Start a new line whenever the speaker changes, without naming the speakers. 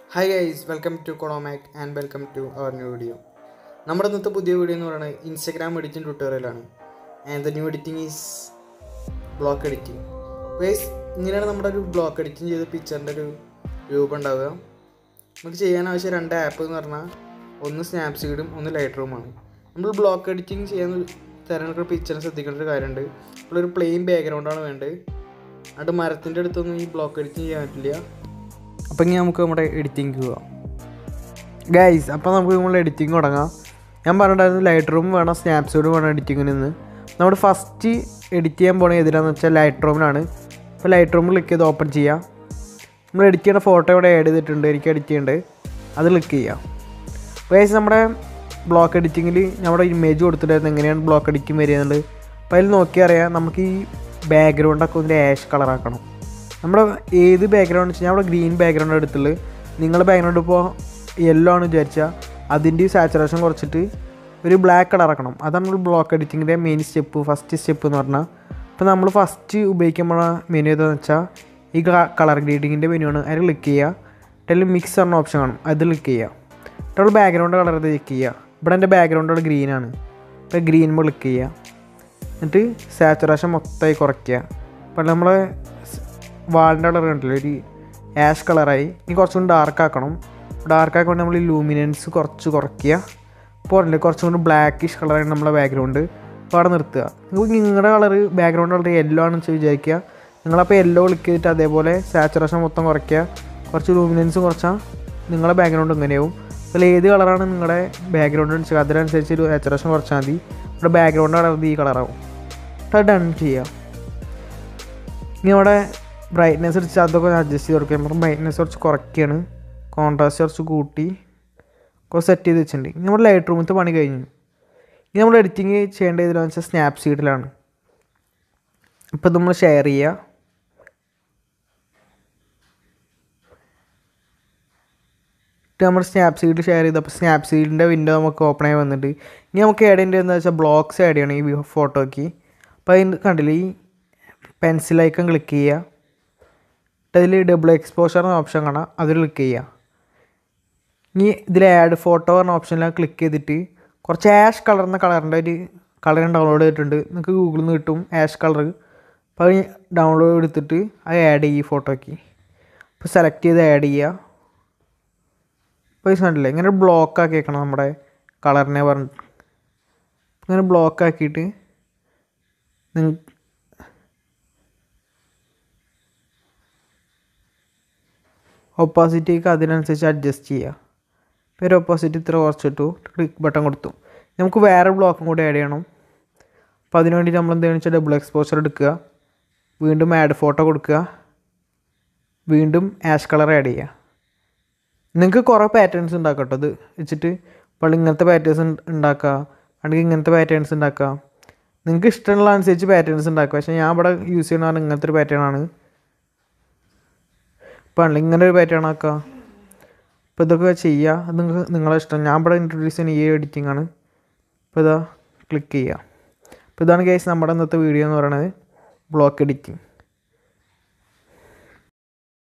hi guys welcome to കൊളോമാക് and welcome to our new video നമ്മുടെ ഇന്നത്തെ പുതിയ വീഡിയോ എന്ന് പറയുന്നത് ഇൻസ്റ്റഗ്രാം എഡിറ്റിംഗ് ട്യൂട്ടോറിയലാണ് and the new editing is block editing guys ഇങ്ങനെയാണ് നമ്മുടെ ഒരു ബ്ലോക്ക് എഡിറ്റിംഗ് ചെയ്ത പിക്ചറിൻ്റെ ഒരു രൂപം ഉണ്ടാവുക നമുക്ക് ചെയ്യാൻ ആവശ്യം രണ്ട് ആപ്പ് എന്ന് പറഞ്ഞാൽ ഒന്ന് സ്നാപ്സീഡും ഒന്ന് ലൈറ്റ് റൂമാണ് നമ്മൾ ബ്ലോക്ക് എഡിറ്റിംഗ് ചെയ്യാൻ തിരഞ്ഞെടുക്കുന്ന പിക്ചറിന് ശ്രദ്ധിക്കേണ്ട ഒരു കാര്യമുണ്ട് നമ്മളൊരു പ്ലെയിൻ ബാക്ക്ഗ്രൗണ്ടാണ് വേണ്ടത് അത് മരത്തിൻ്റെ അടുത്തൊന്നും ഈ ബ്ലോക്ക് എഡിറ്റിംഗ് ചെയ്യാൻ പറ്റില്ല അപ്പം ഇനി നമുക്ക് നമ്മുടെ എഡിറ്റിംഗ് പോവാം ഗൈസ് അപ്പോൾ നമുക്ക് നമ്മൾ എഡിറ്റിംഗ് തുടങ്ങാം ഞാൻ പറഞ്ഞിട്ടുണ്ടായിരുന്നു ലൈറ്റ് റൂം വേണം സ്നാപ്സീഡ് വേണം എഡിറ്റിങ്ങിന് നിന്ന് നമ്മൾ ഫസ്റ്റ് എഡിറ്റ് ചെയ്യാൻ പോണത് ഏതിനാന്ന് വെച്ചാൽ ലൈറ്റ് റൂമിലാണ് അപ്പോൾ ലൈറ്റ് റൂം ക്ലിക്ക് ചെയ്ത് ഓപ്പൺ ചെയ്യാം നമ്മൾ എഡിറ്റ് ചെയ്യുന്ന ഫോട്ടോ ഇവിടെ ആഡ് ചെയ്തിട്ടുണ്ട് എനിക്ക് എഡിറ്റ് ചെയ്യേണ്ടത് അത് ക്ലിക്ക് ചെയ്യാം ഗൈസ് നമ്മുടെ ബ്ലോക്ക് എഡിറ്റിങ്ങിൽ നമ്മുടെ ഇമേജ് കൊടുത്തിട്ടായിരുന്നു എങ്ങനെയാണ് ബ്ലോക്ക് എഡിറ്റിംഗ് വരികയെന്നുള്ളത് അപ്പോൾ അതിൽ നോക്കിയാൽ അറിയാം നമുക്ക് ഈ ബാക്ക്ഗ്രൗണ്ടൊക്കെ ഒന്ന് ആഷ് കളറാക്കണം നമ്മുടെ ഏത് ബാക്ക്ഗ്രൗണ്ട് വെച്ചാൽ നമ്മുടെ ഗ്രീൻ ബാക്ക്ഗ്രൗണ്ട് എടുത്തുള്ളത് നിങ്ങളുടെ ബാക്ക്ഗ്രൗണ്ട് ഇപ്പോൾ യെല്ലോ ആണ് വിചാരിച്ചാൽ അതിൻ്റെ സാച്ചുറേഷൻ കുറച്ചിട്ട് ഒരു ബ്ലാക്ക് കളർ ആക്കണം അതാണ് നമ്മൾ ബ്ലോക്ക് എഡിറ്റിങ്ങിൻ്റെ മെയിൻ സ്റ്റെപ്പ് ഫസ്റ്റ് സ്റ്റെപ്പ് എന്ന് പറഞ്ഞാൽ ഇപ്പോൾ നമ്മൾ ഫസ്റ്റ് ഉപയോഗിക്കുമ്പോൾ മെനു ഏതാണെന്ന് വെച്ചാൽ ഈ കളർ ഗ്രേഡിങ്ങിൻ്റെ മെനു ആണ് അതിൽ ക്ലിക്ക് ചെയ്യുക അതിൽ മിക്സ് പറഞ്ഞ ഓപ്ഷൻ കാണും അത് ക്ലിക്ക് ചെയ്യുക എന്നിട്ട് ബാക്ക്ഗ്രൗണ്ട് കളർ ചെക്ക് ചെയ്യുക ഇവിടെ എൻ്റെ ബാക്ക്ഗ്രൗണ്ട് ഗ്രീൻ ആണ് ഇപ്പോൾ ഗ്രീൻ ക്ലിക്ക് ചെയ്യുക എന്നിട്ട് സാച്ചുറേഷൻ മൊത്തമായി കുറയ്ക്കുക അപ്പോൾ നമ്മൾ വാളിൻ്റെ കളർ കണ്ടില്ലേ ഒരു ആഷ് കളറായി ഇനി കുറച്ചും കൂടി ഡാർക്ക് ആക്കണം ഡാർക്ക് ആക്കാൻ നമ്മൾ ഈ ലൂമിനൻസ് കുറച്ച് കുറയ്ക്കുക പോരല്ലേ കുറച്ചും കൂടി ബ്ലാക്കിഷ് കളറാണ് നമ്മളെ ബാക്ക്ഗ്രൗണ്ട് അപ്പോൾ അവിടെ നിർത്തുക നിങ്ങൾക്ക് നിങ്ങളുടെ കളർ ബാക്ക്ഗ്രൗണ്ട് കളർ യെല്ലോ ആണെന്ന് വെച്ച് വിചാരിക്കുക നിങ്ങളപ്പോൾ യെല്ലോ ക്ലിക്ക് ചെയ്തിട്ട് അതേപോലെ സാച്ചുറേഷൻ മൊത്തം കുറയ്ക്കുക കുറച്ച് ലൂമിനൻസ് കുറച്ചാൽ നിങ്ങളുടെ ബാക്ക്ഗ്രൗണ്ട് ഇങ്ങനെയാവും അതിൽ ഏത് കളറാണ് നിങ്ങളുടെ ബാക്ക്ഗ്രൗണ്ട് വെച്ചാൽ അതിനനുസരിച്ച് ഒരു സാച്ചുറേഷൻ കുറച്ചാൽ മതി ഇവിടെ ബാക്ക്ഗ്രൗണ്ട് കളർ ഈ കളറാവും അത് ഡൺ ചെയ്യാം ഇനി അവിടെ ബ്രൈറ്റ്നെസ് അടിച്ച് അതൊക്കെ അഡ്ജസ്റ്റ് ചെയ്ത് കൊടുക്കുക നമ്മൾ ബ്രൈറ്റ്നെസ് കുറച്ച് കുറയ്ക്കുകയാണ് കോൺട്രാസ്റ്റ് കുറച്ച് കൂട്ടി കുറച്ച് സെറ്റ് ചെയ്ത് വെച്ചിട്ടുണ്ട് ഇനി നമ്മുടെ ലൈറ്റ് റൂമത്തെ പണി കഴിഞ്ഞു ഇനി നമ്മൾ എഡിറ്റിങ് ചെയ്യേണ്ട ഇതിലെന്ന് വെച്ചാൽ സ്നാപ്പ് സീഡിലാണ് ഇപ്പം നമ്മൾ ഷെയർ ചെയ്യുക നമ്മൾ സ്നാപ്പ് സീഡിൽ ഷെയർ ചെയ്തപ്പോൾ സ്നാപ്പ് സീഡിൻ്റെ വിൻഡോ നമുക്ക് ഓപ്പൺ ആയി വന്നിട്ട് ഇനി നമുക്ക് ആഡ് ചെയ്യേണ്ടത് എന്താ വെച്ചാൽ ബ്ലോക്സ് ആഡ് ചെയ്യണം ഈ ഫോട്ടോയ്ക്ക് അപ്പോൾ അതിന് കണ്ടില്ലേ ഈ പെൻസിൽ ഐക്കൺ ക്ലിക്ക് ചെയ്യുക അതിൽ ഡബിൾ എക്സ്പോഷർ എന്ന ഓപ്ഷൻ കാണാം അതിൽ ക്ലിക്ക് ചെയ്യുക ഇനി ഇതിൽ ആഡ് ഫോട്ടോ എന്ന ഓപ്ഷനിലാണ് ക്ലിക്ക് ചെയ്തിട്ട് കുറച്ച് ആഷ് കളർ എന്ന കളറിൻ്റെ ഒരു കളർ ഡൗൺലോഡ് ചെയ്തിട്ടുണ്ട് നിങ്ങൾക്ക് ഗൂഗിളിൽ നിന്ന് കിട്ടും ആഷ് കളർ അപ്പോൾ അത് ഡൗൺലോഡ് എടുത്തിട്ട് അത് ആഡ് ചെയ്യും ഈ ഫോട്ടോയ്ക്ക് അപ്പോൾ സെലക്ട് ചെയ്ത് ആഡ് ചെയ്യുക പൈസ കണ്ടില്ലേ ഇങ്ങനെ ബ്ലോക്ക് ആക്കിയേക്കണം നമ്മുടെ കളറിനെ പറഞ്ഞിട്ട് ഇങ്ങനെ ബ്ലോക്ക് ആക്കിയിട്ട് നിങ്ങൾ ഓപ്പോസിറ്റേക്ക് അതിനനുസരിച്ച് അഡ്ജസ്റ്റ് ചെയ്യുക പേര് ഓപ്പോസിറ്റ് ഇത്ര കുറച്ചിട്ടു ക്ലിക്ക് ബട്ടൺ കൊടുത്തു നമുക്ക് വേറെ ബ്ലോക്കും കൂടി ആഡ് ചെയ്യണം അപ്പോൾ അതിന് വേണ്ടി നമ്മൾ എന്താണെന്ന് വെച്ചാൽ ഡബിൾ എക്സ്പോസർ എടുക്കുക വീണ്ടും ആഡ് ഫോട്ടോ കൊടുക്കുക വീണ്ടും ആഷ് കളർ ആഡ് ചെയ്യുക നിങ്ങൾക്ക് കുറേ പാറ്റേൺസ് ഉണ്ടാക്കാം കേട്ടോ ഇത് വെച്ചിട്ട് ഇപ്പോൾ ഇങ്ങനത്തെ പാറ്റേൺസ് ഉണ്ടാക്കുക അല്ലെങ്കിൽ ഇങ്ങനത്തെ പാറ്റേൺസ് ഉണ്ടാക്കുക നിങ്ങൾക്ക് ഇഷ്ടമുള്ള അനുസരിച്ച് പാറ്റേൺസ് ഉണ്ടാക്കുക പക്ഷേ ഞാൻ ഇവിടെ യൂസ് ചെയ്യുന്ന പറഞ്ഞാൽ ഇങ്ങനത്തെ ഒരു പാറ്റേൺ ആണ് ഇപ്പോൾ ഇങ്ങനെ ഒരു പാറ്റേൺ ആക്കുക അപ്പോൾ ഇതൊക്കെ ചെയ്യുക അത് നിങ്ങൾക്ക് നിങ്ങളെ ഇഷ്ടം ഞാൻ ഇവിടെ ഇൻട്രൊഡ്യൂസ് ചെയ്യുന്ന ഈ എഡിറ്റിംഗ് ആണ് അപ്പോൾ ഇതാ ക്ലിക്ക് ചെയ്യുക അപ്പോൾ ഇതാണ് കേസ് നമ്മുടെ ഇന്നത്തെ വീഡിയോ എന്ന് പറയുന്നത് ബ്ലോക്ക് എഡിറ്റിംഗ്